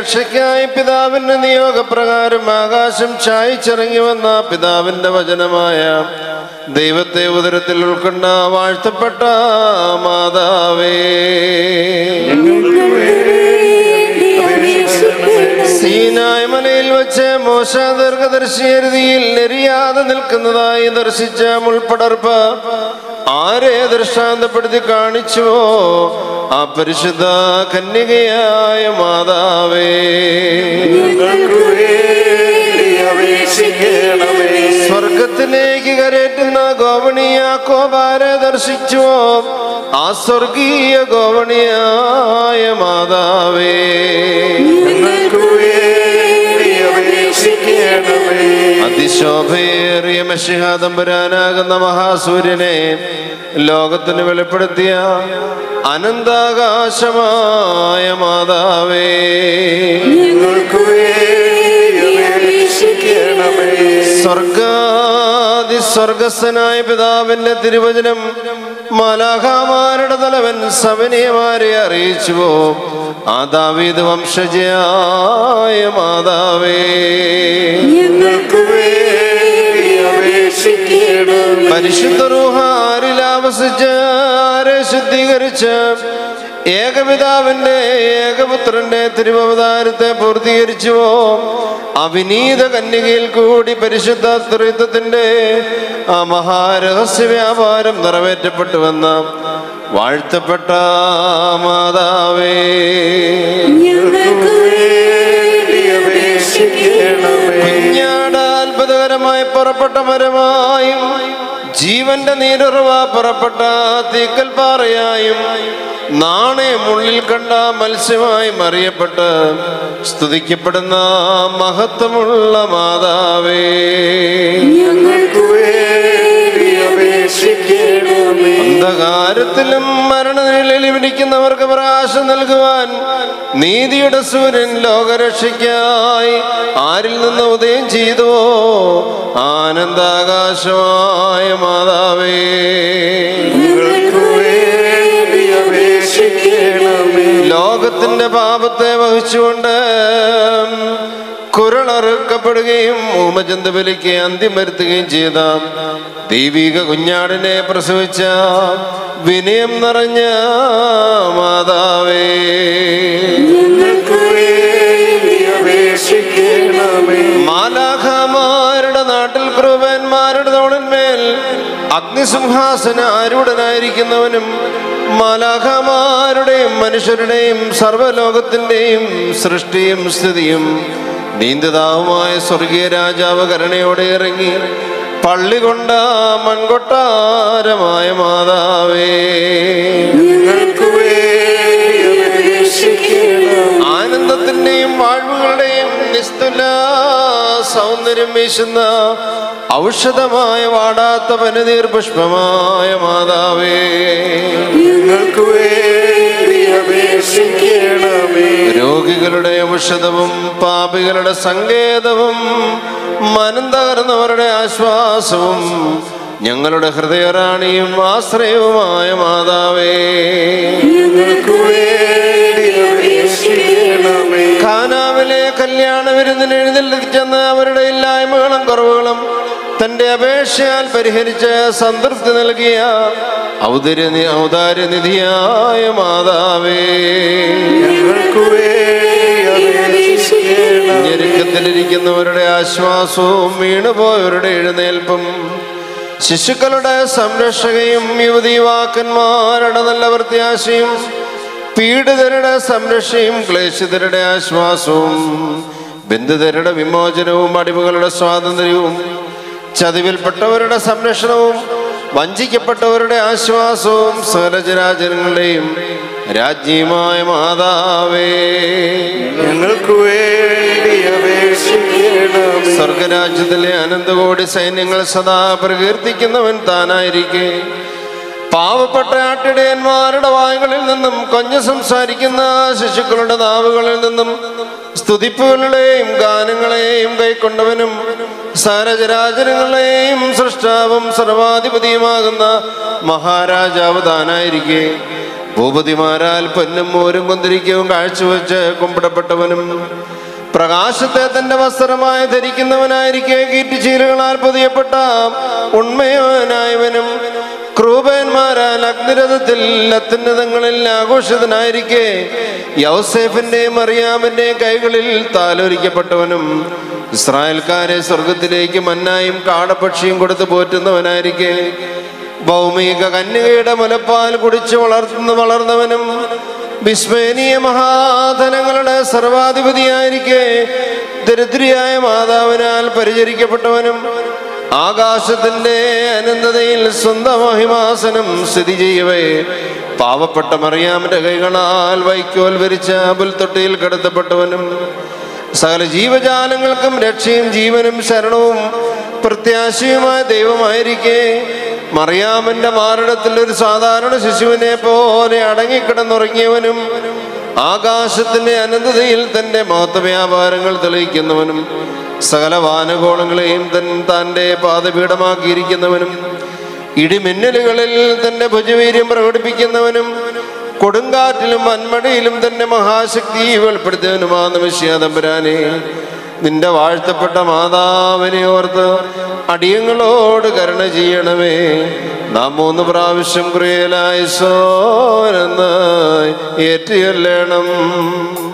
രക്ഷയ്ക്കായി പിതാവിന്റെ നിയോഗപ്രകാരം ആകാശം ചായച്ചിറങ്ങി വന്ന പിതാവിന്റെ വചനമായ ദൈവത്തെ ഉദരത്തിൽ ഉൾക്കൊണ്ട വാഴ്ത്തപ്പെട്ട മാതാവേ സീനായ മലയിൽ വെച്ച് മോശ ദീർഘദർശി എരുതിയിൽ എരിയാതെ നിൽക്കുന്നതായി ദർശിച്ച മുൾപ്പടർപ്പ് ആരെ ദൃഷ്ടാന്തപ്പെടുത്തി കാണിച്ചുവോ ആ പരിശുദ്ധ കന്യകയായ മാതാവേ സ്വർഗത്തിലേക്ക് കരേറ്റുന്ന ഗോവണിയ കോപാരെ ദർശിച്ചുവോ ആ സ്വർഗീയ ഗോവണിയായ മാതാവേ അതിശോഭയേറിയ മഷിഹാദംബരാനാകുന്ന മഹാസൂര്യനെ ലോകത്തിന് വെളിപ്പെടുത്തിയ അനന്താകാശമായ മാതാവേ സ്വർഗാദി സ്വർഗസ്ഥനായ പിതാവിന്റെ തിരുവചനം മലാഖാമാരുടെ തലവൻ സവനിയമാരെ അറിയിച്ചുവോ ആ ദാവീദ് വംശജയായ മാതാവേ പരിശുദ്ധ റൂഹ ആരിൽ ആവസിച്ച് ആരെ ശുദ്ധീകരിച്ച് ഏകപിതാവിന്റെ ഏകപുത്രന്റെ തിരുവവതാരത്തെ പൂർത്തീകരിച്ചുവോ അവിനീത കന്യകയിൽ കൂടി പരിശുദ്ധ ത്രിത്വത്തിന്റെ ആ മഹാരഹസ്യ വ്യാപാരം നിറവേറ്റപ്പെട്ടുവെന്ന വാഴ്ത്തപ്പെട്ട മാതാവേ കുഞ്ഞാട് അത്ഭുതകരമായി പുറപ്പെട്ട മരമായും ജീവന്റെ നീരുറവ പുറപ്പെട്ട തീക്കൽ പാറയായും നാണയമുള്ളിൽ കണ്ട മത്സ്യമായും അറിയപ്പെട്ട് സ്തുതിക്കപ്പെടുന്ന മഹത്വമുള്ള മാതാവേ അന്ധകാരത്തിലും മരണനിലയിൽ ഇരിക്കുന്നവർക്ക് പ്രകാശം നൽകുവാൻ നീതിയുടെ സൂര്യൻ ലോകരക്ഷയ്ക്കായി ആരിൽ നിന്ന് ഉദയം ചെയ്തുവോ ആനന്ദാകാശമായ മാതാവേ ലോകത്തിന്റെ പാപത്തെ വഹിച്ചുകൊണ്ട് കുരളറുക്കപ്പെടുകയും ഊമചന്ത ബലിക്ക് അന്ത്യം വരുത്തുകയും ചെയ്ത ദൈവിക കുഞ്ഞാടിനെ പ്രസവിച്ച വിനയം നിറഞ്ഞ മാതാവേ മാലാഖമാരുടെ നാട്ടിൽ ക്രൂപന്മാരുടെ തോളിന്മേൽ അഗ്നിസിംഹാസന ആരൂഢനായിരിക്കുന്നവനും മാലാഖമാരുടെയും മനുഷ്യരുടെയും സർവ്വലോകത്തിന്റെയും സൃഷ്ടിയും സ്ഥിതിയും നീന്തതാവുമായ സ്വർഗീയ രാജാവ് കരുണയോടെ ഇറങ്ങി പള്ളി കൊണ്ട മൺകൊട്ടാരമായ മാതാവേ ആനന്ദത്തിന്റെയും വാഴ്വുകളുടെയും നിസ്തുല സൗന്ദര്യം വീശുന്ന ഔഷധമായ വാടാത്ത പനിനീർ പുഷ്പമായ മാതാവേ രോഗികളുടെ ഔഷധവും പാപികളുടെ സങ്കേതവും മനം തകർന്നവരുടെ ആശ്വാസവും ഞങ്ങളുടെ ഹൃദയറാണിയും ആശ്രയവുമായ മാതാവേ ഖാനാവിലെ കല്യാണ വിരുന്നിന് എഴുന്നള്ളിച്ചെന്ന് അവരുടെ ഇല്ലായ്മകളും കുറവുകളും തന്റെ അപേക്ഷയാൽ പരിഹരിച്ച് സംതൃപ്തി നൽകിയ ഔദര്യ ഔദാര്യനിധിയായ മാതാവേ ഞെരുക്കത്തിലിരിക്കുന്നവരുടെ ആശ്വാസവും വീണുപോയവരുടെ എഴുന്നേൽപ്പും ശിശുക്കളുടെ സംരക്ഷകയും യുവതീവാക്കന്മാരുടെ നല്ല പ്രത്യാശയും പീഡിതരുടെ സംരക്ഷയും ക്ലേശിതരുടെ ആശ്വാസവും ബന്ധുതരുടെ വിമോചനവും അടിമകളുടെ സ്വാതന്ത്ര്യവും ചതിവിൽപ്പെട്ടവരുടെ സംരക്ഷണവും വഞ്ചിക്കപ്പെട്ടവരുടെ ആശ്വാസവും സകലജരാജനങ്ങളുടെയും രാജ്യമായ മാതാവേ ഞങ്ങൾക്ക് വേണ്ടി അപേക്ഷിക്കണമേ സ്വർഗരാജ്യത്തിലെ അനന്തകോടി സൈന്യങ്ങൾ സദാ പ്രകീർത്തിക്കുന്നവൻ താനായിരിക്കെ പാവപ്പെട്ട ആട്ടിടയന്മാരുടെ വായുകളിൽ നിന്നും കൊഞ്ഞു സംസാരിക്കുന്ന ശിശുക്കളുടെ നാവുകളിൽ നിന്നും സ്തുതിപ്പുകളുടെയും ഗാനങ്ങളെയും കൈക്കൊണ്ടവനും സാരചരാചരങ്ങളെയും സൃഷ്ടാവും സർവാധിപതിയുമാകുന്ന മഹാരാജാവ് താനായിരിക്കെ ഭൂപതിമാരാൽ പൊന്നും മോരും കുന്തിരിക്കവും കാഴ്ചവെച്ച് കുമ്പിടപ്പെട്ടവനും പ്രകാശത്തെ തന്റെ വസ്ത്രമായി ധരിക്കുന്നവനായിരിക്കെ കീറ്റുചീലുകളാൽ പൊതിയപ്പെട്ട ഉണ്മയോനായവനും ക്രൂപന്മാരാൽ അഗ്നിരഥത്തിൽ അത്യുന്നതങ്ങളിൽ ആഘോഷിതനായിരിക്കെ യൗസേഫിന്റെയും അറിയാമിന്റെയും കൈകളിൽ താലോലിക്കപ്പെട്ടവനും ഇസ്രായേൽക്കാരെ സ്വർഗത്തിലേക്ക് മന്നായും കാടപക്ഷിയും കൊടുത്ത് പോറ്റുന്നവനായിരിക്കെ ഭൗമിക കന്യകയുടെ മുലപ്പാൽ കുടിച്ച് വളർത്തുന്ന വളർന്നവനും വിസ്മയനീയ മഹാധനങ്ങളുടെ സർവാധിപതിയായിരിക്കെ ദരിദ്രിയായ മാതാവിനാൽ പരിചരിക്കപ്പെട്ടവനും ആകാശത്തിന്റെ അനന്തതയിൽ സ്വന്തം മഹിമാസനം സ്ഥിതി ചെയ്യവേ പാവപ്പെട്ട മറിയാമിന്റെ കൈകളാൽ വൈക്കോൽ വരിച്ച പുൽത്തൊട്ടിയിൽ കിടത്തപ്പെട്ടവനും സകല ജീവജാലങ്ങൾക്കും രക്ഷയും ജീവനും ശരണവും പ്രത്യാശയുമായ ദൈവമായിരിക്കെ മറിയാമന്റെ മാറിടത്തിൽ ഒരു സാധാരണ ശിശുവിനെ പോലെ അടങ്ങിക്കിടന്നുറങ്ങിയവനും ആകാശത്തിന്റെ അനന്തതയിൽ തന്റെ മഹത്വവ്യാപാരങ്ങൾ തെളിയിക്കുന്നവനും സകല വാനകോണങ്ങളെയും തൻ തന്റെ പാതപീഠമാക്കിയിരിക്കുന്നവനും ഇടിമിന്നലുകളിൽ തന്റെ ഭുജവീര്യം പ്രകടിപ്പിക്കുന്നവനും കൊടുങ്കാറ്റിലും മന്മടയിലും തന്റെ മഹാശക്തി വെളിപ്പെടുത്തിയവനുമാകുന്ന വിശ്യാതമ്പുരാനെ നിന്റെ വാഴ്ത്തപ്പെട്ട മാതാവിനെ ഓർത്ത് അടിയങ്ങളോട് കരുണ ചെയ്യണമേ നാം മൂന്ന് പ്രാവശ്യം ക്രിയലായ സോരെന്ന് ഏറ്റുചൊല്ലണം